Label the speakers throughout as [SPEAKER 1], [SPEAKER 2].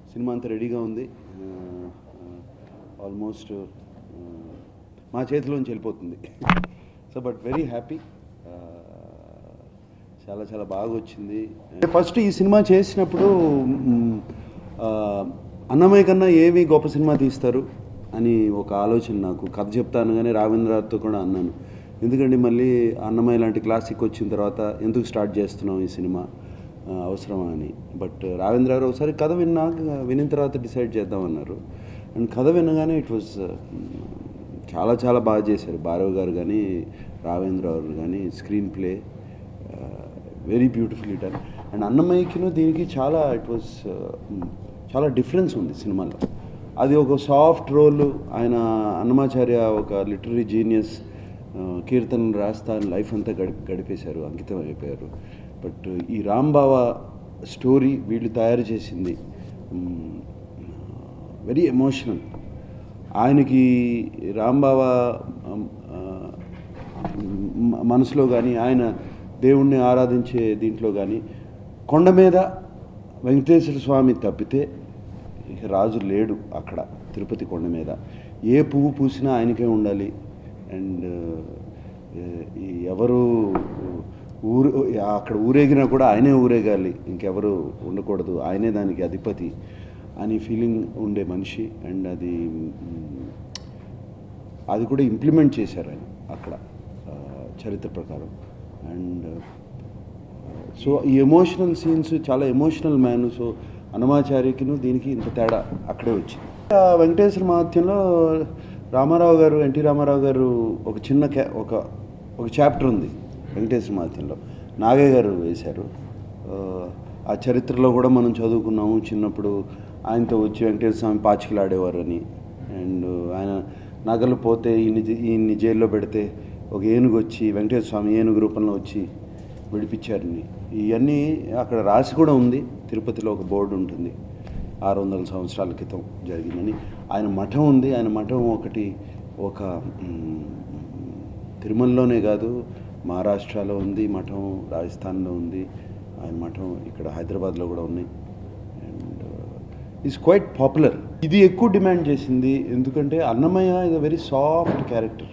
[SPEAKER 1] cinema అంతా రెడీగా ఉంది ఆల్మోస్ట్ మా చేతిలోంచి వెళ్ళిపోతుంది సో బట్ వెరీ హ్యాపీ చాలా చాలా బాగా వచ్చింది ఫస్ట్ ఈ సినిమా చేసినప్పుడు మ్, ఆ, అన్నమయ్య కన్నా ఏమి గొప్ప సినిమా తీస్తారు అని ఒక ఆలోచన నాకు కథ చెప్తాను కానీ రావేంద్రతో కూడా అన్నాను ఎందుకంటే మళ్ళీ అన్నమయ్య లాంటి క్లాసిక్ వచ్చిన తర్వాత ఎందుకు స్టార్ట్ చేస్తున్నాం ఈ సినిమా ఆ, అవసరమా అని బట్ రావేంద్ర గారు ఒకసారి కథ విన్నాక వినిన తర్వాత డిసైడ్ చేద్దామన్నారు అండ్ కథ వినగానే ఇట్ వాజ్ చాలా చాలా బాగా చేశారు భారవ్ గారు కానీ రావేంద్ర గారు కానీ screenplay very beautiful done and అన్నమయ్యకిను దీనికి చాలా ఇట్ వాస్ చాలా డిఫరెన్స్ ఉంది సినిమాలో అది ఒక సాఫ్ట్ రోల్ ఆయన అన్నమాచార్య ఒక లిటరీ జీనియస్ కీర్తనలు రాస్తా లైఫ్ అంతా గడి గడిపేశారు అంకితం అయిపోయారు బట్ ఈ రాంబావ స్టోరీ వీళ్ళు తయారు చేసింది వెరీ ఎమోషనల్ ఆయనకి రాంబావ ఆ, మ- మనసులో కానీ ఆయన దేవుణ్ణి ఆరాధించే దీంట్లో కానీ కొండ మీద వెంకటేశ్వర స్వామి తప్పితే ఇక రాజు లేడు అక్కడ తిరుపతి కొండ మీద ఏ పువ్వు పూసినా ఆయనకే ఉండాలి అండ్ ఎవరు ఊరు అక్కడ ఊరేగినా కూడా ఆయనే ఊరేగాలి ఇంకెవరు ఉండకూడదు ఆయనే దానికి అధిపతి అని ఫీలింగ్ ఉండే మనిషి అండ్ అది మ్, అది కూడా ఇంప్లిమెంట్ చేశారు ఆయన అక్కడ ఆ, చరిత్ర ప్రకారం అండ్ సో ఈ ఎమోషనల్ సీన్స్ చాలా ఎమోషనల్ మ్యాన్ సో అన్నమాచార్యకిను దీనికి ఇంత తేడా అక్కడే వచ్చింది ఆ, వెంకటేశ్వర మహత్యంలో రామారావు గారు ఎన్టీ రామారావు గారు ఒక చిన్న క్యా ఒక ఒక చాప్టర్ ఉంది వెంకటేశ్వర మహత్యంలో నాగయ్య గారు వేశారు ఆ, ఆ చరిత్రలో కూడా మనం చదువుకున్నాము చిన్నప్పుడు ఆయనతో వచ్చి వెంకటేశ్వర స్వామి పాచికలు ఆడేవారని అండ్ ఆయన నగలు పోతే ఈయన్ని ఈయన్ని జైల్లో పెడితే ఒక ఏనుగు వచ్చి వెంకటేశ్వర స్వామి ఏనుగు రూపంలో వచ్చి విడిపించారని ఇవన్నీ అక్కడ రాసి కూడా ఉంది తిరుపతిలో ఒక బోర్డు ఉంటుంది ఆరు వందల సంవత్సరాల క్రితం జరిగిందని ఆయన మఠం ఉంది ఆయన మఠం ఒకటి ఒక మ్, తిరుమలలోనే కాదు మహారాష్ట్రలో ఉంది మఠం రాజస్థాన్లో ఉంది ఆయన మఠం ఇక్కడ హైదరాబాద్లో కూడా ఉన్నాయి అండ్ ఈజ్ క్వైట్ పాపులర్ ఇది ఎక్కువ డిమాండ్ చేసింది ఎందుకంటే Annamayya is a very soft character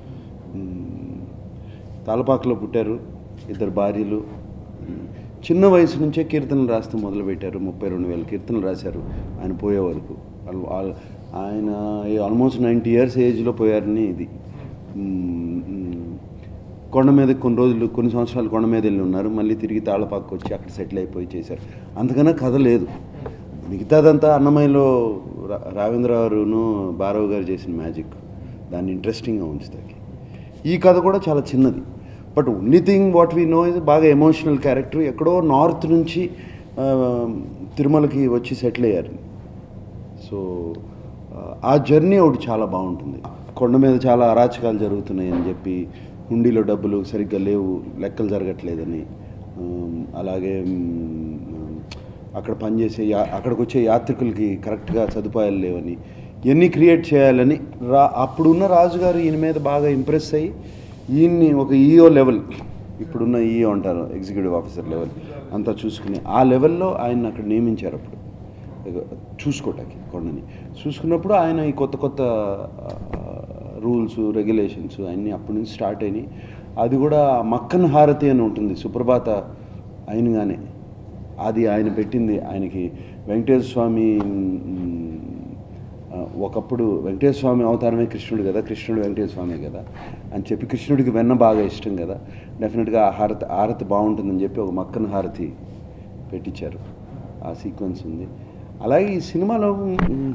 [SPEAKER 1] తాలపాకలో పుట్టారు ఇద్దరు భార్యలు మ్, చిన్న వయసు నుంచే కీర్తనలు రాస్తూ మొదలుపెట్టారు ముప్పై రెండు వేల కీర్తనలు రాశారు ఆయన పోయే వరకు వాళ్ళు- వాళ్ళ- ఆయన ఆల్మోస్ట్ నైంటీ ఇయర్స్ ఏజ్లో పోయారని ఇది మ్, మ్, కొండ మీద కొన్ని రోజులు కొన్ని సంవత్సరాలు కొండ మీద వెళ్ళి ఉన్నారు మళ్ళీ తిరిగి తాళపాకు వచ్చి అక్కడ సెటిల్ అయిపోయి చేశారు అంతకన్నా కథ లేదు మిగతాదంతా అన్నమయ్యలో రా- రావేంద్ర గారును భారవ్ గారు చేసిన మ్యాజిక్ దాన్ని ఇంట్రెస్టింగ్గా ఉంచుతాకి ఈ కథ కూడా చాలా చిన్నది but only thing what we know is బాగా ఎమోషనల్ క్యారెక్టర్ ఎక్కడో నార్త్ నుంచి ఆ, తిరుమలకి వచ్చి సెటిల్ అయ్యారు సో ఆ, ఆ జర్నీ ఒకటి చాలా బాగుంటుంది కొండ మీద చాలా అరాచకాలు జరుగుతున్నాయి అని చెప్పి హుండీలో డబ్బులు సరిగ్గా లేవు లెక్కలు జరగట్లేదని ఉమ్, అలాగే ఉమ్, అక్కడ పనిచేసే యా అక్కడికి వచ్చే యాత్రికులకి కరెక్ట్గా సదుపాయాలు లేవని ఇవన్నీ క్రియేట్ చేయాలని రా అప్పుడున్న రాజుగారు ఈయన మీద బాగా ఇంప్రెస్ అయ్యి ఈయన్ని ఒక ఈఓ లెవెల్ ఇప్పుడున్న ఈఓ అంటారు ఎగ్జిక్యూటివ్ ఆఫీసర్ లెవెల్ అంతా చూసుకుని ఆ లెవెల్లో ఆయన అక్కడ నియమించారు అప్పుడు చూసుకోవటానికి కొండని చూసుకున్నప్పుడు ఆయన ఈ కొత్త కొత్త రూల్స్ రెగ్యులేషన్స్ అన్నీ అప్పటి నుంచి స్టార్ట్ అయినాయి అది కూడా మక్కన్ హారతి అని ఉంటుంది సుప్రభాత అయినగానే అది ఆయన పెట్టింది ఆయనకి వెంకటేశ్వర స్వామి మ్, ఆ, ఒకప్పుడు వెంకటేశ్వర స్వామి అవతారమే కృష్ణుడు కదా కృష్ణుడు వెంకటేశ్వర స్వామి కదా అని చెప్పి కృష్ణుడికి వెన్న బాగా ఇష్టం కదా డెఫినెట్గా ఆ హారతి హారతి బాగుంటుందని చెప్పి ఒక మక్కన హారతి పెట్టించారు ఆ సీక్వెన్స్ ఉంది అలాగే ఈ సినిమాలో మ్,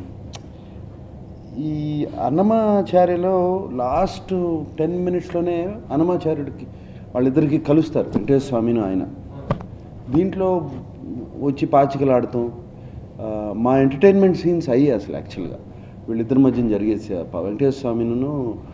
[SPEAKER 1] ఈ అన్నమాచార్యలో లాస్ట్ టెన్ మినిట్స్లోనే అన్నమాచార్యుడికి వాళ్ళిద్దరికి కలుస్తారు వెంకటేశ్వర స్వామిని ఆయన దీంట్లో వచ్చి పాచికలు ఆడటం ఆ, మా ఎంటర్టైన్మెంట్ సీన్స్ అయ్యాయి అసలు యాక్చువల్గా వీళ్ళిద్దరి మధ్యన జరిగే స- ప- వెంకటేశ్వర స్వామిను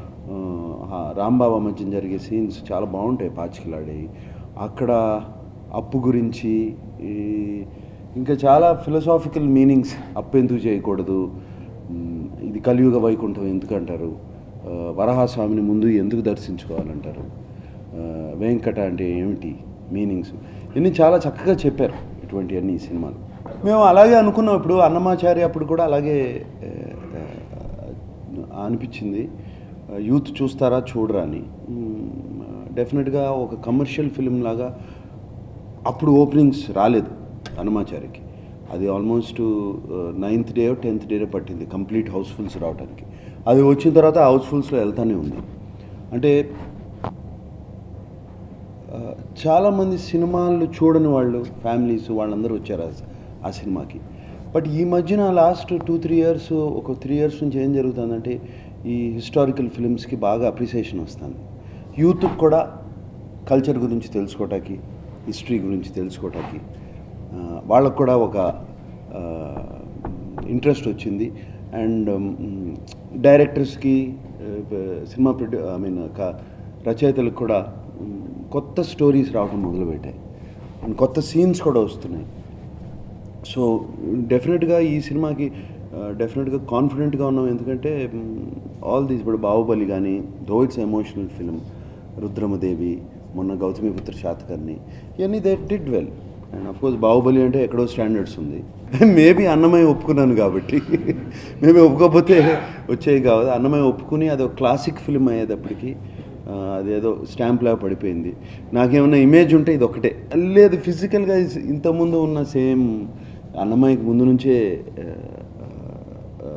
[SPEAKER 1] రాంబాబా మధ్యన జరిగే సీన్స్ చాలా బాగుంటాయి పాచికలు ఆడేవి అక్కడ అప్పు గురించి ఈ ఇంకా చాలా ఫిలసాఫికల్ మీనింగ్స్ అప్పు ఎందుకు చేయకూడదు మ్, ఇది కలియుగ వైకుంఠం ఎందుకు అంటారు ఆ, వరాహస్వామిని ముందు ఎందుకు దర్శించుకోవాలంటారు ఆ, వెంకట అంటే ఏమిటి మీనింగ్స్ ఇవన్నీ చాలా చక్కగా చెప్పారు ఇటువంటివన్నీ ఈ సినిమాలు మేము అలాగే అనుకున్నాం ఇప్పుడు అన్నమాచారి అప్పుడు కూడా అలాగే ఆ, ఆ, అనిపించింది యూత్ చూస్తారా చూడరా అని డెఫినెట్గా ఒక కమర్షియల్ ఫిలిం లాగా అప్పుడు ఓపెనింగ్స్ రాలేదు అన్నమాచారికి అది almost ninth day tenth day పట్టింది కంప్లీట్ హౌస్ఫుల్స్ రావడానికి అది వచ్చిన తర్వాత హౌస్ఫుల్స్లో వెళ్తానే ఉంది అంటే ఆ, చాలామంది సినిమాలు చూడని వాళ్ళు ఫ్యామిలీస్ వాళ్ళందరూ వచ్చారు ఆ- ఆ సినిమాకి బట్ ఈ మధ్యన లాస్ట్ టూ త్రీ ఇయర్స్ ఒక త్రీ ఇయర్స్ నుంచి ఏం జరుగుతుందంటే ఈ హిస్టారికల్ ఫిల్మ్స్కి బాగా అప్రిసియేషన్ వస్తుంది యూత్కి కూడా కల్చర్ గురించి తెలుసుకోవటానికి హిస్టరీ గురించి తెలుసుకోవటానికి ఆ, వాళ్ళకు కూడా ఒక ఇంట్రెస్ట్ వచ్చింది అండ్ డైరెక్టర్స్కి సినిమా ప్రొడ్యూ ఐ మీన్ రచయితలకు కూడా మ్, కొత్త స్టోరీస్ రావడం మొదలుపెట్టాయి అండ్ కొత్త సీన్స్ కూడా వస్తున్నాయి సో డెఫినెట్గా ఈ సినిమాకి డెఫినెట్గా కాన్ఫిడెంట్గా ఉన్నాం ఎందుకంటే ఆల్ దీస్ ఇప్పుడు బాహుబలి కానీ though it's emotional film Rudhramadevi మొన్న గౌతమిపుత్ర శాతకర్ణి ఇవన్నీ they did well and of course Baahubali అంటే ఎక్కడో స్టాండర్డ్స్ ఉంది మేబీ అన్నమయ్య ఒప్పుకున్నాను కాబట్టి మేబీ ఒప్పుకోకపోతే వచ్చేవి కాదు అన్నమయ్య ఒప్పుకుని అది ఒక క్లాసిక్ ఫిలిం అయ్యేటప్పటికి ఆ, అదేదో స్టాంప్లా పడిపోయింది నాకేమన్నా ఇమేజ్ ఉంటే ఇది ఒకటే లేదు ఫిజికల్గా ఇంతకుముందు ఉన్న సేమ్ అన్నమయ్యకి ముందు నుంచే ఆ, ఆ,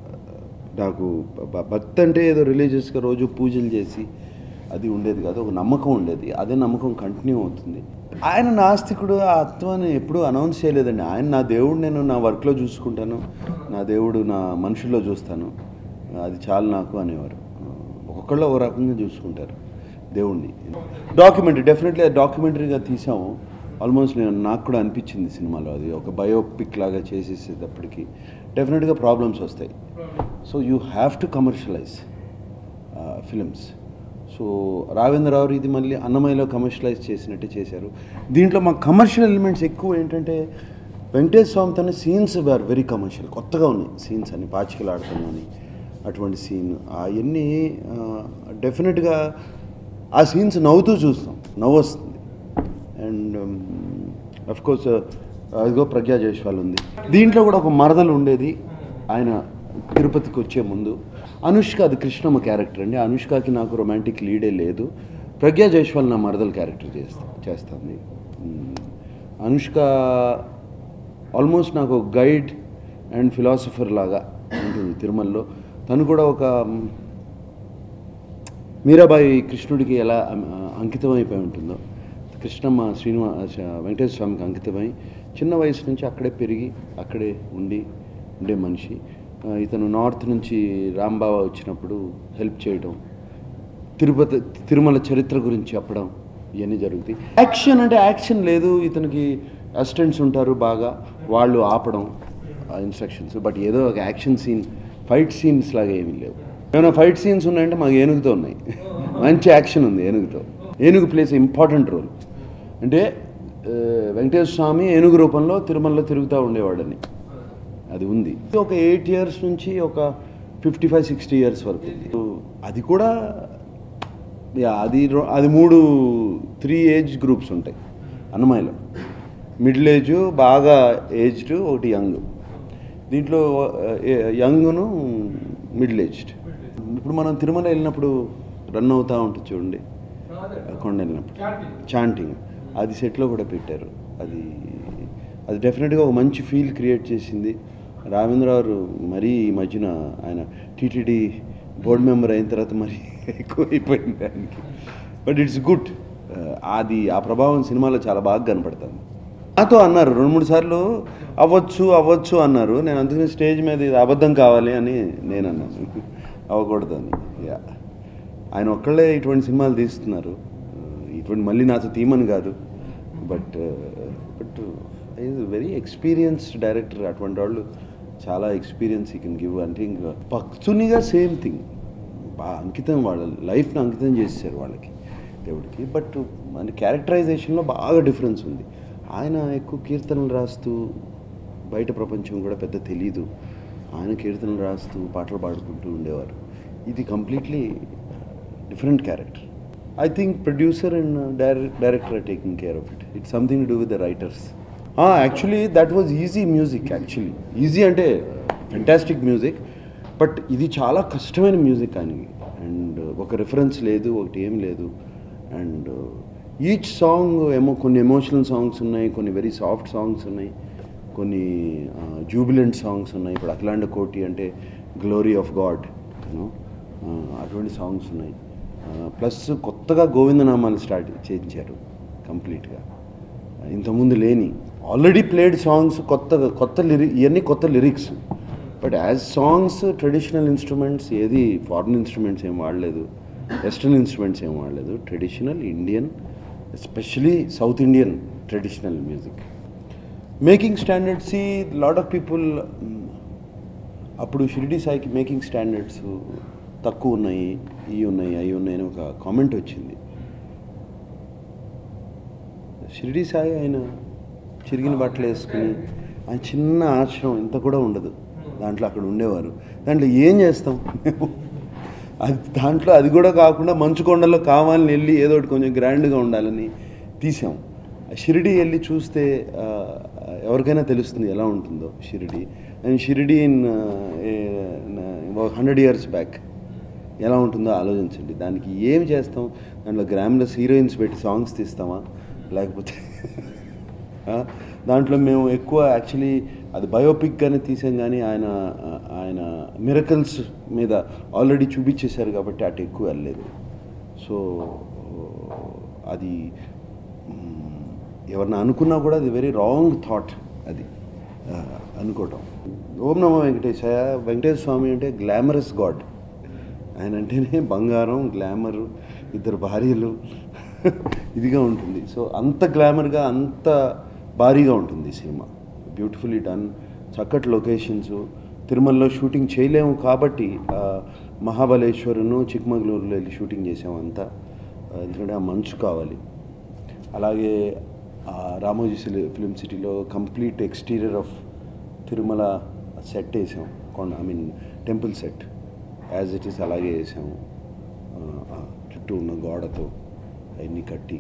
[SPEAKER 1] నాకు భ- భక్తి అంటే ఏదో రిలీజియస్గా రోజు పూజలు చేసి అది ఉండేది కాదు ఒక నమ్మకం ఉండేది అదే నమ్మకం కంటిన్యూ అవుతుంది ఆయన నాస్తికుడు ఆ అత్వాన్ని ఎప్పుడూ అనౌన్స్ చేయలేదండి ఆయన నా దేవుడు నేను నా వర్క్లో చూసుకుంటాను నా దేవుడు నా మనుషుల్లో చూస్తాను అది చాలు నాకు అనేవారు ఒక్కొక్కళ్ళు ఒక రకంగా చూసుకుంటారు దేవుణ్ణి డాక్యుమెంటరీ డెఫినెట్లీ డాక్యుమెంటరీగా తీసాము ఆల్మోస్ట్ నేను నాకు కూడా అనిపించింది సినిమాలో అది ఒక బయోపిక్ లాగా చేసేసేటప్పటికి డెఫినెట్గా ప్రాబ్లమ్స్ వస్తాయి so you have to commercialize films so Raghavendra Rao ఇది మళ్ళీ అన్నమయ్యలో కమర్షియలైజ్ చేసినట్టే చేశారు దీంట్లో మా కమర్షియల్ ఎలిమెంట్స్ ఎక్కువ ఏంటంటే వెంకటేశ్వర స్వామి తన సీన్స్ ఆర్ వెరీ కమర్షియల్ కొత్తగా ఉన్నాయి సీన్స్ అని పాచికలు ఆడతాను అని అటువంటి సీన్ అవన్నీ డెఫినెట్గా ఆ సీన్స్ నవ్వుతూ చూస్తాం నవ్వు వస్తుంది అండ్ అఫ్ కోర్స్ అదిగో ప్రజ్ఞా జైస్వాల్ ఉంది దీంట్లో కూడా ఒక మరదలు ఉండేది ఆయన తిరుపతికి వచ్చే ముందు అనుష్క అది కృష్ణమ్మ క్యారెక్టర్ అండి అనుష్కకి నాకు రొమాంటిక్ లీడే లేదు ప్రజ్ఞా జైస్వాల్ నా మరదలు క్యారెక్టర్ చేస్తా చేస్తుంది మ్, అనుష్క ఆల్మోస్ట్ నాకు గైడ్ అండ్ ఫిలాసఫర్ లాగా ఉంటుంది తిరుమలలో తను కూడా ఒక మ్, మీరాబాయి కృష్ణుడికి ఎలా అం- అంకితమైపోయి ఉంటుందో కృష్ణమ్మ శ్రీనివాస వెంకటేశ్వర స్వామికి అంకితమై చిన్న వయసు నుంచి అక్కడే పెరిగి అక్కడే ఉండి ఉండే మనిషి ఆ, ఇతను నార్త్ నుంచి రాంబావ వచ్చినప్పుడు హెల్ప్ చేయడం తిరుపతి తిరుమల చరిత్ర గురించి చెప్పడం ఇవన్నీ జరుగుతాయి యాక్షన్ అంటే యాక్షన్ లేదు ఇతనికి అసిస్టెంట్స్ ఉంటారు బాగా వాళ్ళు ఆపడం ఇన్స్ట్రక్షన్స్ బట్ ఏదో ఒక యాక్షన్ సీన్ ఫైట్ సీన్స్ లాగా ఏమీ లేవు ఏమైనా ఫైట్ సీన్స్ ఉన్నాయంటే మాకు ఏనుగుతో ఉన్నాయి మంచి యాక్షన్ ఉంది ఏనుగుతో ఏనుగు ప్లేస్ ఇంపార్టెంట్ రోల్ అంటే ఆ, వెంకటేశ్వర స్వామి ఏనుగు రూపంలో తిరుమలలో తిరుగుతూ ఉండేవాడని అది ఉంది ఒక ఎయిట్ ఇయర్స్ నుంచి ఒక ఫిఫ్టీ ఫైవ్ సిక్స్టీ ఇయర్స్ వరకు ఉంది అది కూడా యా, అది రో- అది మూడు త్రీ ఏజ్ గ్రూప్స్ ఉంటాయి అన్నమాయలో మిడిల్ ఏజ్ బాగా ఏజ్డ్ ఒకటి యంగ్ దీంట్లో యంగ్ను మిడిల్ ఏజ్డ్ ఇప్పుడు మనం తిరుమల వెళ్ళినప్పుడు రన్ అవుతూ ఉంటుంది చూడండి కొండ వెళ్ళినప్పుడు చాంటింగ్ అది సెట్లో కూడా పెట్టారు అది అది డెఫినెట్గా ఒక మంచి ఫీల్ క్రియేట్ చేసింది రావేంద్రరావు మరీ ఈ మధ్యన ఆయన టీటీడీ బోర్డు మెంబర్ అయిన తర్వాత మరి ఎక్కువ అయిపోయింది దానికి బట్ ఇట్స్ గుడ్ అది ఆ ప్రభావం సినిమాలో చాలా బాగా కనపడుతుంది నాతో అన్నారు రెండు మూడు సార్లు అవ్వచ్చు అవ్వచ్చు అన్నారు నేను అందుకని స్టేజ్ మీద ఇది అబద్ధం కావాలి అని నేను అన్నాను అవ్వకూడదని యా ఆయన ఒక్కళ్ళే ఇటువంటి సినిమాలు తీస్తున్నారు ఇటువంటి మళ్ళీ నాతో తీమని కాదు but but is very experienced director అటువంటి వాళ్ళు చాలా ఎక్స్పీరియన్స్ ఈ కెన్ గివ్ అంటే ఇంకా భక్తునిగా సేమ్ థింగ్ బాగా అంకితం వాళ్ళ లైఫ్ని అంకితం చేశారు వాళ్ళకి దేవుడికి బట్ మన క్యారెక్టరైజేషన్లో బాగా డిఫరెన్స్ ఉంది ఆయన ఎక్కువ కీర్తనలు రాస్తూ బయట ప్రపంచం కూడా పెద్ద తెలీదు ఆయన కీర్తనలు రాస్తూ పాటలు పాడుకుంటూ ఉండేవారు ఇది completely different character I think producer and director are taking care of it it's something to do with the writers actually that was easy music actually easy అంటే ఫెంటాస్టిక్ మ్యూజిక్ బట్ ఇది చాలా కష్టమైన మ్యూజిక్ అని and ఒక reference లేదు ఒకటి ఏం లేదు అండ్ ఈచ్ సాంగ్ ఏమో కొన్ని ఎమోషనల్ సాంగ్స్ ఉన్నాయి కొన్ని వెరీ సాఫ్ట్ సాంగ్స్ ఉన్నాయి కొన్ని జూబిలెంట్ సాంగ్స్ ఉన్నాయి ఇప్పుడు అఖిలాండ కోటి అంటే గ్లోరీ ఆఫ్ గాడ్ యూనో అటువంటి సాంగ్స్ ఉన్నాయి ప్లస్ కొత్తగా గోవిందనామాలు స్టార్ట్ చేయించారు కంప్లీట్గా ఇంతకుముందు లేని ఆల్రెడీ ప్లేడ్ సాంగ్స్ కొత్త కొత్త లిరి ఇవన్నీ కొత్త lyrics but as songs traditional instruments ఏది ఫారిన్ ఇన్స్ట్రుమెంట్స్ ఏం వాడలేదు వెస్ట్రన్ ఇన్స్ట్రుమెంట్స్ ఏం వాడలేదు traditional Indian especially south Indian traditional music making standards ఈ లాట్ ఆఫ్ పీపుల్ అప్పుడు షిరిడి సాయికి మేకింగ్ స్టాండర్డ్స్ తక్కువ ఉన్నాయి ఇవి ఉన్నాయి అవి ఉన్నాయి అని ఒక కామెంట్ వచ్చింది షిరిడి సాయి ఆయన చిరిగిన బట్టలు వేసుకుని ఆయన చిన్న ఆశ్రమం ఇంత కూడా ఉండదు దాంట్లో అక్కడ ఉండేవారు దాంట్లో ఏం చేస్తాం మేము అది దాంట్లో అది కూడా కాకుండా మంచు కొండలో కావాలని వెళ్ళి ఏదో ఒకటి కొంచెం గ్రాండ్గా ఉండాలని తీసాం షిరిడి వెళ్ళి చూస్తే ఆ, ఎవరికైనా తెలుస్తుంది ఎలా ఉంటుందో Shirdi and Shirdi in hundred years back ఎలా ఉంటుందో ఆలోచించండి దానికి ఏం చేస్తాం దాంట్లో గ్రామ్లెస్ హీరోయిన్స్ పెట్టి సాంగ్స్ తీస్తామా లేకపోతే ఆ, దాంట్లో మేము ఎక్కువ యాక్చువల్లీ అది బయోపిక్గానే తీసాం కానీ ఆయన ఆయన మిరకల్స్ మీద ఆల్రెడీ చూపించేశారు కాబట్టి అటు ఎక్కువ వెళ్ళలేదు సో అది మ్, ఎవరిని అనుకున్నా కూడా అది వెరీ రాంగ్ థాట్ అది ఆ, అనుకోవటం ఓం నమో వెంకటేశాయ వెంకటేశ్వర స్వామి అంటే గ్లామరస్ గాడ్ ఆయన అంటేనే బంగారం గ్లామర్ ఇద్దరు భార్యలు ఇదిగా ఉంటుంది సో అంత గ్లామర్గా అంత భారీగా ఉంటుంది ఈ సినిమా బ్యూటిఫుల్లీ డన్ చక్కటి లొకేషన్స్ తిరుమలలో షూటింగ్ చేయలేము కాబట్టి ఆ, మహాబలేశ్వరును చిక్మగళూరులో వెళ్ళి షూటింగ్ చేసాము అంతా ఆ, ఎందుకంటే ఆ మంచు కావాలి అలాగే ఆ రామోజీ సిలి- ఫిలిం సిటీలో complete exterior of Tirumala set వేసాం కొండ I mean temple set as it is అలాగే వేసాము ఆ, ఆ చుట్టూ ఉన్న గోడతో అవన్నీ కట్టి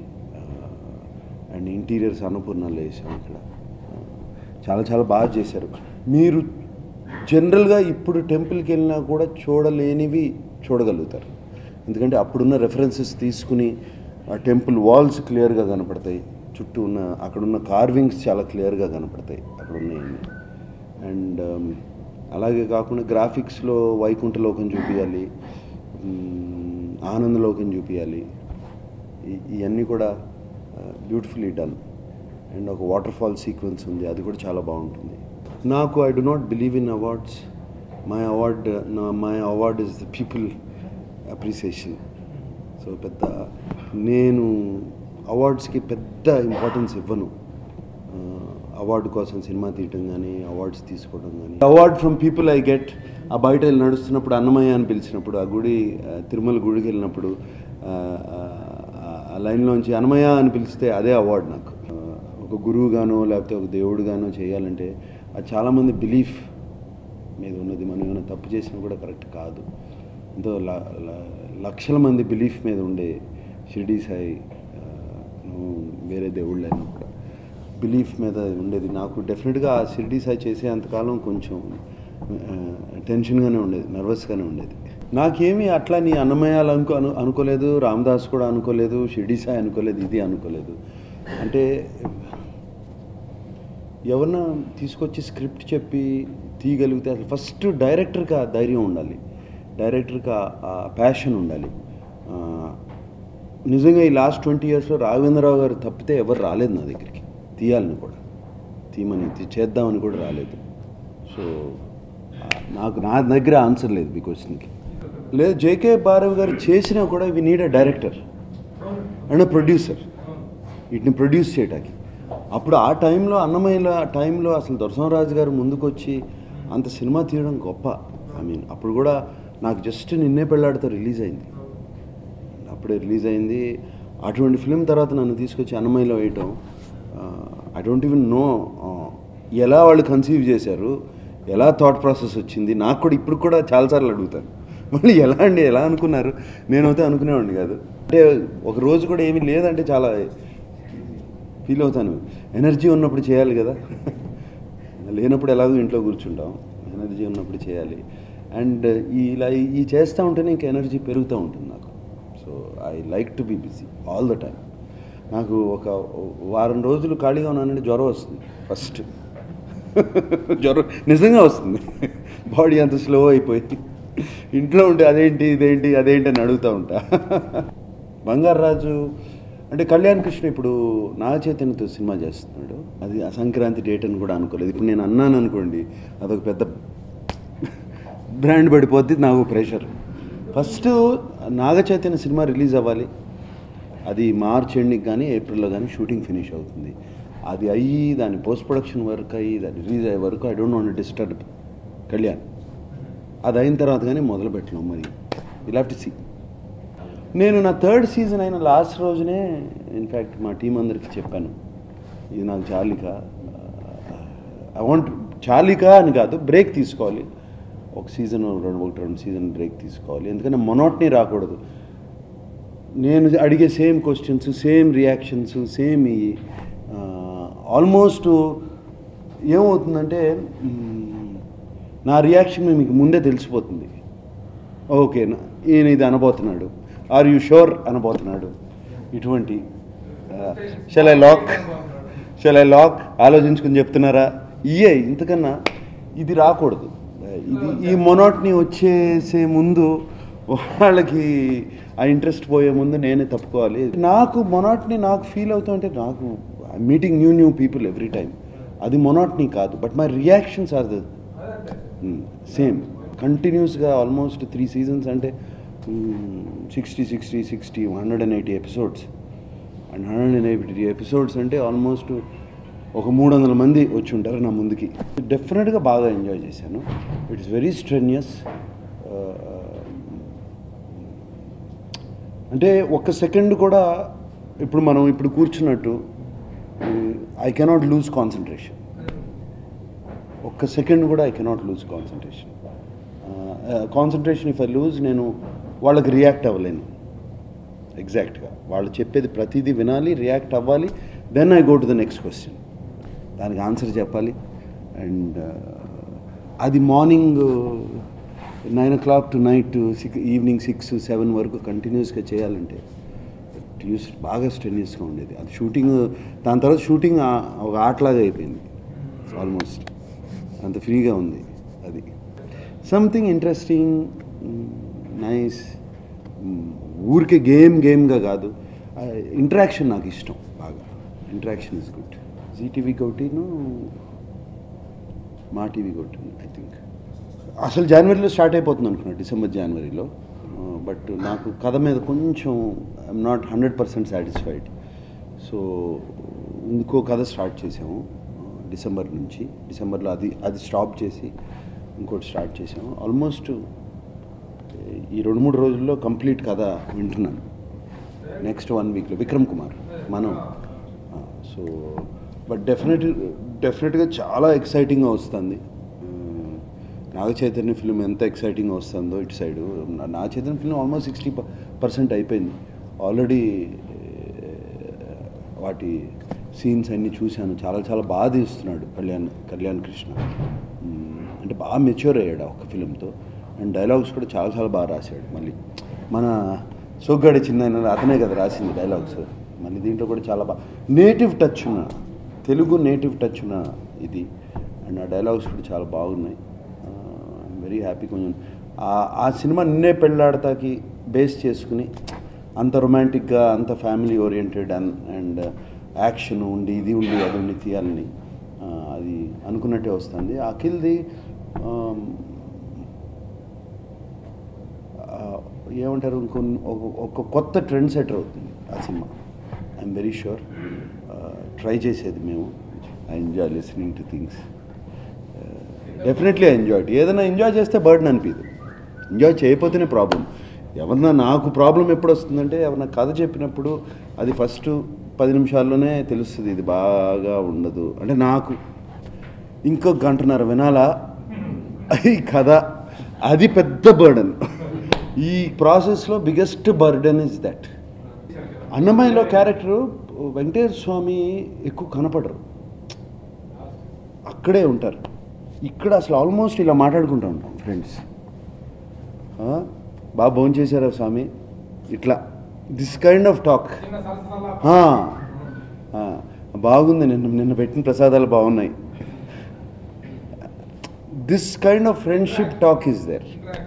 [SPEAKER 1] అండ్ ఇంటీరియర్స్ అన్నపూర్ణాలు వేసాం ఇక్కడ ఆ, చాలా చాలా బాగా చేశారు మీరు జనరల్గా ఇప్పుడు టెంపుల్కి వెళ్ళినా కూడా చూడలేనివి చూడగలుగుతారు ఎందుకంటే అప్పుడున్న రెఫరెన్సెస్ తీసుకుని ఆ టెంపుల్ వాల్స్ క్లియర్గా కనపడతాయి చుట్టూ ఉన్న అక్కడున్న కార్వింగ్స్ చాలా క్లియర్గా కనపడతాయి అక్కడ ఉన్నాయన్నీ అండ్ అలాగే కాకుండా గ్రాఫిక్స్లో వైకుంఠలోకం చూపించాలి ఆనందలోకం చూపించాలి ఈ- ఇవన్నీ కూడా బ్యూటిఫుల్లీ డన్ అండ్ ఒక వాటర్ ఫాల్ సీక్వెన్స్ ఉంది అది కూడా చాలా బాగుంటుంది నాకు I do not believe in awards my award నా my award is the people appreciation so పెద్ద నేను అవార్డ్స్కి పెద్ద ఇంపార్టెన్స్ ఇవ్వను అవార్డు కోసం సినిమా తీయటం కానీ అవార్డ్స్ తీసుకోవడం కానీ award from people I get ఆ బయట వెళ్ళి నడుస్తున్నప్పుడు అన్నమయ్య అని పిలిచినప్పుడు ఆ గుడి ఆ, తిరుమల గుడికి వెళ్ళినప్పుడు ఆ, ఆ, ఆ లైన్లోంచి అన్నమయ్య అని పిలిస్తే అదే అవార్డు నాకు ఆ, ఒక గురువుగానో లేకపోతే ఒక దేవుడుగానో చేయాలంటే అది చాలామంది బిలీఫ్ మీద ఉన్నది మనం ఏమైనా తప్పు చేసినా కూడా కరెక్ట్ కాదు ఎంతో ల- ల- లక్షల మంది బిలీఫ్ మీద ఉండే షిరిడి సాయి ఆ, నువ్వు వేరే దేవుళ్ళైనా కూడా బిలీఫ్ మీద ఉండేది నాకు డెఫినెట్గా ఆ షిరిడి సాయి చేసే అంతకాలం కొంచెం ఆ, టెన్షన్గానే ఉండేది నర్వస్గానే ఉండేది నాకేమీ అట్లా నీ అన్నమయాలు అనుకో అను అనుకోలేదు రామదాస్ కూడా అనుకోలేదు షిరిడి సాయి అనుకోలేదు ఇది అనుకోలేదు అంటే ఎవరన్నా తీసుకొచ్చి స్క్రిప్ట్ చెప్పి తీయగలిగితే అసలు ఫస్ట్ డైరెక్టర్కి ఆ ధైర్యం ఉండాలి డైరెక్టర్కి ఆ- ఆ ప్యాషన్ ఉండాలి ఆ, నిజంగా ఈ లాస్ట్ ట్వంటీ ఇయర్స్లో రాఘవేంద్రరావు గారు తప్పితే ఎవరు రాలేదు నా దగ్గరికి తీయాలని కూడా తీయమని తీ- చేద్దామని కూడా రాలేదు సో ఆ, నాకు నా దగ్గర ఆన్సర్ లేదు మీ క్వశ్చన్కి లేదు జేకే భారవ్ గారు చేసినా కూడా we need a director and producer వీటిని ప్రొడ్యూస్ చేయడానికి అప్పుడు ఆ టైంలో అన్నమయ్యల టైంలో అసలు దొరసింహరాజు గారు ముందుకొచ్చి అంత సినిమా తీయడం గొప్ప ఐ మీన్ అప్పుడు కూడా నాకు జస్ట్ నిన్నే పెళ్ళాడితో రిలీజ్ అయింది అప్పుడే రిలీజ్ అయింది అటువంటి ఫిలిం తర్వాత నన్ను తీసుకొచ్చి అన్నమయ్యలో వేయటం ఐ డోంట్ ఈవెన్ నో ఎలా వాళ్ళు కన్సీవ్ చేశారు ఎలా థాట్ ప్రాసెస్ వచ్చింది నాకు కూడా ఇప్పుడు కూడా చాలాసార్లు అడుగుతాను మళ్ళీ ఎలా అండి ఎలా అనుకున్నారు నేనైతే అనుకునేవాడిని కాదు అంటే ఒక రోజు కూడా ఏమీ లేదంటే చాలా ఫీల్ అవుతాను ఎనర్జీ ఉన్నప్పుడు చేయాలి కదా లేనప్పుడు ఎలాగో ఇంట్లో కూర్చుంటాం ఎనర్జీ ఉన్నప్పుడు చేయాలి అండ్ ఈ ఇలా ఈ చేస్తూ ఉంటేనే ఇంకా ఎనర్జీ పెరుగుతూ ఉంటుంది నాకు so I like to be busy all the time నాకు ఒక వారం రోజులు ఖాళీగా ఉన్నానంటే జ్వరం వస్తుంది ఫస్ట్ జ్వరం నిజంగా వస్తుంది బాడీ అంత స్లో అయిపోయి ఇంట్లో ఉంటే అదేంటి ఇదేంటి అదేంటి అని అడుగుతూ ఉంటా బంగారాజు అంటే కళ్యాణ్ కృష్ణ ఇప్పుడు నాగ చైతన్యతో సినిమా చేస్తున్నాడు అది ఆ సంక్రాంతి డేట్ అని కూడా అనుకోలేదు ఇప్పుడు నేను అన్నాను అనుకోండి అదొక పెద్ద బ్రాండ్ పడిపోద్ది నాకు ప్రెషర్ ఫస్ట్ నాగ చైతన్య సినిమా రిలీజ్ అవ్వాలి అది మార్చ్ ఎండింగ్ కానీ ఏప్రిల్లో కానీ షూటింగ్ ఫినిష్ అవుతుంది అది అయ్యి దాని పోస్ట్ ప్రొడక్షన్ వర్క్ అయ్యి దాని రిలీజ్ అయ్యే వరకు I don't want disturb Kalyan అది అయిన తర్వాత కానీ మొదలు పెట్టలేం మరి ఇలా టు సీ నేను నా థర్డ్ సీజన్ అయిన లాస్ట్ రోజునే ఇన్ఫ్యాక్ట్ మా టీం అందరికి చెప్పాను ఇది నాకు చాలిక ఐ వాంట్ చాలిక అని కాదు బ్రేక్ తీసుకోవాలి ఒక సీజన్ రెండు ఒకటి రెండు సీజన్ బ్రేక్ తీసుకోవాలి ఎందుకంటే మొనోట్ని రాకూడదు నేను అడిగే same questions same reactions same ఈ ఆల్మోస్ట్ ఏమవుతుందంటే మ్, నా రియాక్షన్ మీకు ముందే తెలిసిపోతుంది ఓకే ఈయన ఇది అనబోతున్నాడు ఆర్ యూ షూర్ అనబోతున్నాడు ఇటువంటి shall I lock shall I lock ఆలోచించుకుని చెప్తున్నారా ఇయే ఇంతకన్నా ఇది రాకూడదు ఇది ఈ మొనోట్ని వచ్చేసే ముందు వాళ్ళకి ఆ ఇంట్రెస్ట్ పోయే ముందు నేనే తప్పుకోవాలి నాకు మొనాట్ని నాకు ఫీల్ అవుతుంటే నాకు meeting new new people every time అది మొనాట్ని కాదు but my reactions are the same కంటిన్యూస్గా ఆల్మోస్ట్ త్రీ సీజన్స్ అంటే sixty sixty sixty hundred and eighty episodes and hundred and eighty episodes అంటే ఆల్మోస్ట్ ఒక మూడు వందల మంది వచ్చి ఉంటారు నా ముందుకి డెఫినెట్గా బాగా ఎంజాయ్ చేశాను ఇట్స్ వెరీ స్ట్రెన్యస్ అంటే ఒక్క సెకండ్ కూడా ఇప్పుడు మనం ఇప్పుడు కూర్చున్నట్టు ఐ కెనాట్ లూజ్ కాన్సన్ట్రేషన్ ఒక్క సెకండ్ కూడా I cannot lose concentration concentration if I lose నేను వాళ్ళకి రియాక్ట్ అవ్వలేను ఎగ్జాక్ట్గా వాళ్ళు చెప్పేది ప్రతిదీ వినాలి రియాక్ట్ అవ్వాలి then I go to the next question దానికి ఆన్సర్ చెప్పాలి అండ్ అది morning nine o'clock to night six evening six seven వరకు కంటిన్యూస్గా చేయాలంటే యూస్ బాగా స్ట్రెన్యూస్గా ఉండేది అది షూటింగ్ దాని తర్వాత షూటింగ్ ఆ- ఒక ఆటలాగా అయిపోయింది ఆల్మోస్ట్ అంత ఫ్రీగా ఉంది అది సంథింగ్ ఇంట్రెస్టింగ్ నైస్ ఊరికే గేమ్ గేమ్గా కాదు ఇంటరాక్షన్ నాకు ఇష్టం బాగా ఇంటరాక్షన్ ఇస్ గుడ్ జీటీవీ ఒకటిను మా టీవీ ఒకటి ఐ థింక్ అసలు జనవరిలో స్టార్ట్ అయిపోతుంది అనుకున్నా డిసెంబర్ జనవరిలో బట్ నాకు కథ మీద కొంచెం I'm not hundred percent satisfied so ఇంకో కథ స్టార్ట్ చేసాము డిసెంబర్ నుంచి డిసెంబర్లో అది అది స్టాప్ చేసి ఇంకోటి స్టార్ట్ చేసాము ఆల్మోస్ట్ ఈ రెండు మూడు రోజుల్లో కంప్లీట్ కథ వింటున్నాను నెక్స్ట్ వన్ వీక్లో విక్రమ్ కుమార్ మనం సో బట్ డెఫినెట్ డెఫినెట్గా చాలా ఎక్సైటింగ్గా వస్తుంది ఉమ్, నాగ చైతన్య ఫిల్మ్ ఎంత ఎక్సైటింగ్గా వస్తుందో ఇటు side Naga Chaitanya film almost sixty percent అయిపోయింది ఆల్రెడీ వాటి సీన్స్ అన్నీ చూశాను చాలా చాలా బాగా తీస్తున్నాడు కళ్యాణ్ కళ్యాణ్ కృష్ణ ఉమ్, అంటే బాగా మెచ్యూర్ అయ్యాడు ఆ ఒక్క ఫిలింతో అండ్ డైలాగ్స్ కూడా చాలా చాలా బాగా రాశాడు మళ్ళీ మన సోగ్గాడి చిన్న అతనే కదా రాసింది డైలాగ్స్ మళ్ళీ దీంట్లో కూడా చాలా బాగా నేటివ్ టచ్ ఉన్న తెలుగు నేటివ్ టచ్ ఉన్న ఇది అండ్ ఆ డైలాగ్స్ కూడా చాలా బాగున్నాయి వెరీ హ్యాపీ కొంచెం ఆ- ఆ సినిమా నిన్నే పెళ్ళాడతాకి బేస్ చేసుకుని అంత రొమాంటిక్గా అంత family oriented and and action ఉండి ఇది ఉండి అది ఉండి తీయాలని ఆ, అది అనుకున్నట్టే వస్తుంది అఖిల్ది ఆమ్, ఆ, ఏమంటారు ఇంకో ఒక- ఒక కొత్త ట్రెండ్ సెటర్ అవుతుంది ఆ సినిమా ఐఎమ్ వెరీ షూర్ ట్రై చేసేది మేము I enjoy listening to things definitely enjoy ఏదైనా ఎంజాయ్ చేస్తే బర్డన్ అనిపించదు ఎంజాయ్ చేయకపోతేనే ప్రాబ్లం ఎవరన్నా నాకు ప్రాబ్లం ఎప్పుడు వస్తుందంటే ఎవరన్నా కథ చెప్పినప్పుడు అది ఫస్ట్ పది నిమిషాల్లోనే తెలుస్తుంది ఇది బాగా ఉండదు అంటే నాకు ఇంకో గంటన్నర వినాలా ఈ కథ అది పెద్ద బర్డన్ ఈ ప్రాసెస్లో బిగ్గెస్ట్ బర్డన్ ఇస్ దట్ అన్నమయ్యలో క్యారెక్టరు వెంకటేశ్వర స్వామి ఎక్కువ కనపడరు అక్కడే ఉంటారు ఇక్కడ అసలు ఆల్మోస్ట్ ఇలా మాట్లాడుకుంటూ ఉంటాం ఫ్రెండ్స్ బాగా భోజనం చేశారా స్వామి ఇట్లా దిస్ కైండ్ ఆఫ్ టాక్ బాగుంది నిన్న నిన్న పెట్టిన ప్రసాదాలు బాగున్నాయి this kind of friendship talk is there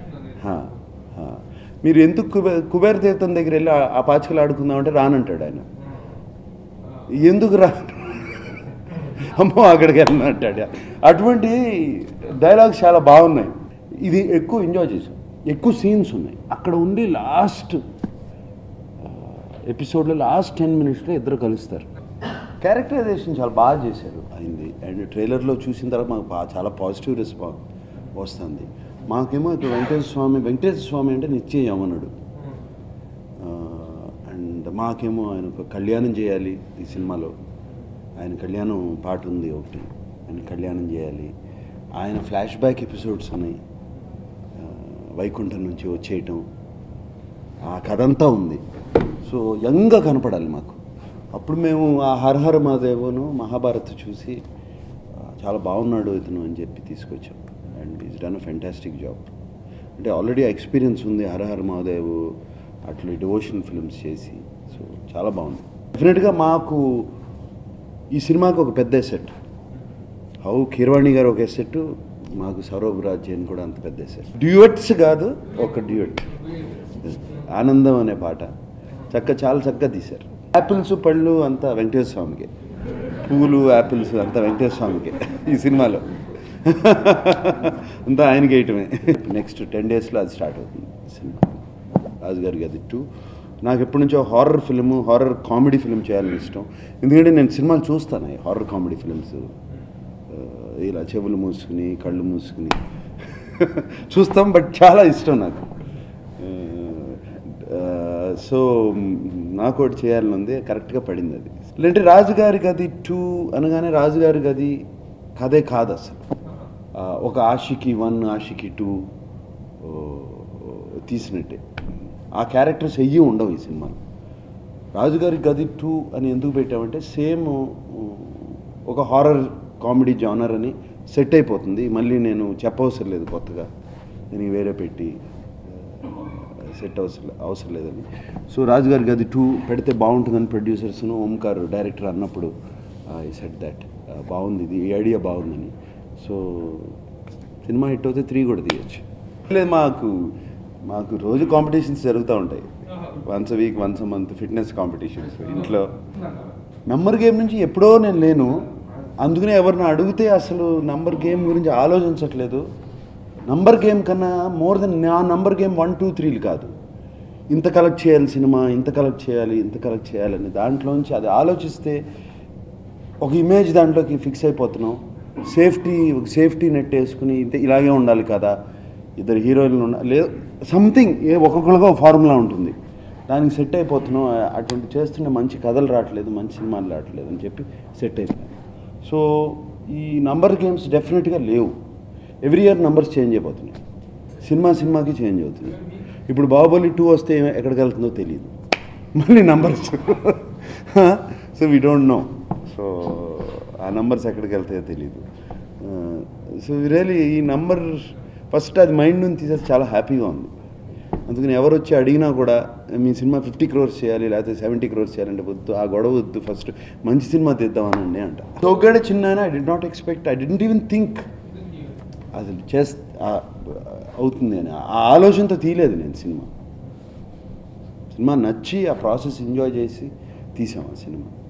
[SPEAKER 1] మీరు ఎందుకు కుబేర్ కుబేర తీర్థం దగ్గర వెళ్ళి ఆ- ఆ పాచికలు ఆడుకుందామంటే రానంటాడు ఆయన ఎందుకు రా అమ్మో అక్కడికి వెళ్ళినట్టాడు అటువంటి డైలాగ్స్ చాలా బాగున్నాయి ఇది ఎక్కువ ఎంజాయ్ చేసాం ఎక్కువ సీన్స్ ఉన్నాయి అక్కడ ఉండి లాస్ట్ ఎపిసోడ్లో లాస్ట్ టెన్ మినిట్స్లో ఇద్దరు కలుస్తారు క్యారెక్టరైజేషన్ చాలా బాగా చేశారు అయింది అండ్ ట్రైలర్లో చూసిన తర్వాత మాకు బా- చాలా పాజిటివ్ రెస్పాన్స్ వస్తుంది మాకేమో ఇక్కడ వెంకటేశ్వర స్వామి వెంకటేశ్వర స్వామి అంటే నిత్య యమనుడు అండ్ మాకేమో ఆయన ఒక కళ్యాణం చేయాలి ఈ సినిమాలో ఆయన కళ్యాణం పాట ఉంది ఒకటి ఆయన కళ్యాణం చేయాలి ఆయన ఫ్లాష్ బ్యాక్ ఎపిసోడ్స్ ఉన్నాయి ఆ, వైకుంఠం నుంచి వచ్చేయటం ఆ కథ అంతా ఉంది సో యంగ్గా కనపడాలి మాకు అప్పుడు మేము ఆ హరహర మాదేవను మహాభారత్ చూసి ఆ, చాలా బాగున్నాడు ఇతను అని చెప్పి తీసుకొచ్చాం and is done a fantastic job అంటే ఆల్రెడీ ఎక్స్పీరియన్స్ ఉంది హరహర మహాదేవ్ అట్లా డివోషన్ ఫిల్మ్స్ చేసి సో చాలా బాగుంది డెఫినెట్గా మాకు ఈ సినిమాకి ఒక పెద్ద ఎసెట్ హౌ కీరవాణి గారు ఒక ఎసెట్ మాకు సౌరభ్ రాజ్ అని కూడా అంత పెద్ద ఎసెట్ డ్యూయట్స్ కాదు ఒక డ్యూయట్ ఆనందం అనే పాట చక్క చాలా చక్కగా తీశారు యాపిల్స్ పళ్ళు అంతా వెంకటేశ్వర స్వామికి పూలు యాపిల్స్ అంతా వెంకటేశ్వర స్వామికి ఈ సినిమాలో అంతా ఆయనకి వేయటమే నెక్స్ట్ టెన్ డేస్లో అది స్టార్ట్ అవుతుంది సినిమా రాజుగారి గది టూ నాకు ఎప్పటి నుంచో horror film horror comedy film చేయాలని ఇష్టం ఎందుకంటే నేను సినిమాలు చూస్తాను ఈ హారర్ కామెడీ ఫిల్మ్స్ ఇలా చెవులు మూసుకుని కళ్ళు మూసుకుని చూస్తాం బట్ చాలా ఇష్టం నాకు సో నాకు ఒకటి చేయాలని ఉంది కరెక్ట్గా పడింది అది లేదంటే రాజుగారి గది టూ అనగానే రాజుగారి గది కథే కాదు అసలు ఆ, ఒక ఆషికి వన్ ఆషికి టూ తీసినట్టే ఆ క్యారెక్టర్స్ ఎయ్యి ఉండవు ఈ సినిమాలో రాజుగారి గది టూ అని ఎందుకు పెట్టామంటే సేమ్ ఒక హారర్ కామెడీ జానర్ అని సెట్ అయిపోతుంది మళ్ళీ నేను చెప్పవసరం లేదు కొత్తగా నేను వేరే పెట్టి సెట్ అవసరం అవసరం లేదని సో రాజుగారి గది టూ పెడితే బాగుంటుందని ప్రొడ్యూసర్స్ను ఓంకార్ డైరెక్టర్ అన్నప్పుడు ఐ సెట్ దట్ బాగుంది ఇది ఈ ఐడియా బాగుందని సో సినిమా హిట్ అవుతే త్రీ కూడా తీయచ్చు లేదు మాకు మాకు రోజు కాంపిటీషన్స్ జరుగుతూ ఉంటాయి once week once month fitness competitions ఇంట్లో నంబర్ గేమ్ నుంచి ఎప్పుడో నేను లేను అందుకనే ఎవరిని అడిగితే అసలు నంబర్ గేమ్ గురించి ఆలోచించట్లేదు నంబర్ గేమ్ కన్నా మోర్ దెన్ నా నంబర్ గేమ్ వన్ టూ త్రీలు కాదు ఇంత కలెక్ట్ చేయాలి సినిమా ఇంత కలెక్ట్ చేయాలి ఇంత కలెక్ట్ చేయాలని దాంట్లోంచి అది ఆలోచిస్తే ఒక ఇమేజ్ దాంట్లోకి ఫిక్స్ అయిపోతున్నాం సేఫ్టీ సేఫ్టీ నెట్ వేసుకుని ఇంత ఇలాగే ఉండాలి కదా ఇద్దరు హీరోయిన్లు ఉండ లేదు సంథింగ్ ఏ ఒక్కొక్కరిగా ఒక ఫార్ములా ఉంటుంది దానికి సెట్ అయిపోతున్నాం ఆ- అటువంటి చేస్తుంటే మంచి కథలు రావట్లేదు మంచి సినిమాలు రావట్లేదు అని చెప్పి సెట్ అయిపోయాను సో ఈ నంబర్ గేమ్స్ డెఫినెట్గా లేవు ఎవ్రీ ఇయర్ నంబర్స్ చేంజ్ అయిపోతున్నాయి సినిమా సినిమాకి చేంజ్ అవుతుంది ఇప్పుడు బాహుబలి టూ వస్తే ఏమ- ఎక్కడికి వెళ్తుందో తెలియదు మళ్ళీ numbers so we don't know so ఆ నంబర్స్ ఎక్కడికి వెళ్తాయో తెలియదు సో రియలీ ఈ నంబర్ ఫస్ట్ అది మైండ్ నుంచి తీసేసి చాలా హ్యాపీగా ఉంది అందుకని ఎవరు వచ్చి అడిగినా కూడా మీ సినిమా ఫిఫ్టీ క్రోర్స్ చేయాలి లేకపోతే సెవెంటీ క్రోర్స్ చేయాలంటే వద్దు ఆ గొడవ వద్దు ఫస్ట్ మంచి సినిమా తీద్దామనండి అంట Soggade Chinna I did not expect I didn't even think అసలు చేస్ ఆ- అవుతుంది అని ఆ ఆలోచనతో తీయలేదు నేను సినిమా సినిమా నచ్చి ఆ ప్రాసెస్ ఎంజాయ్ చేసి తీసాం ఆ సినిమా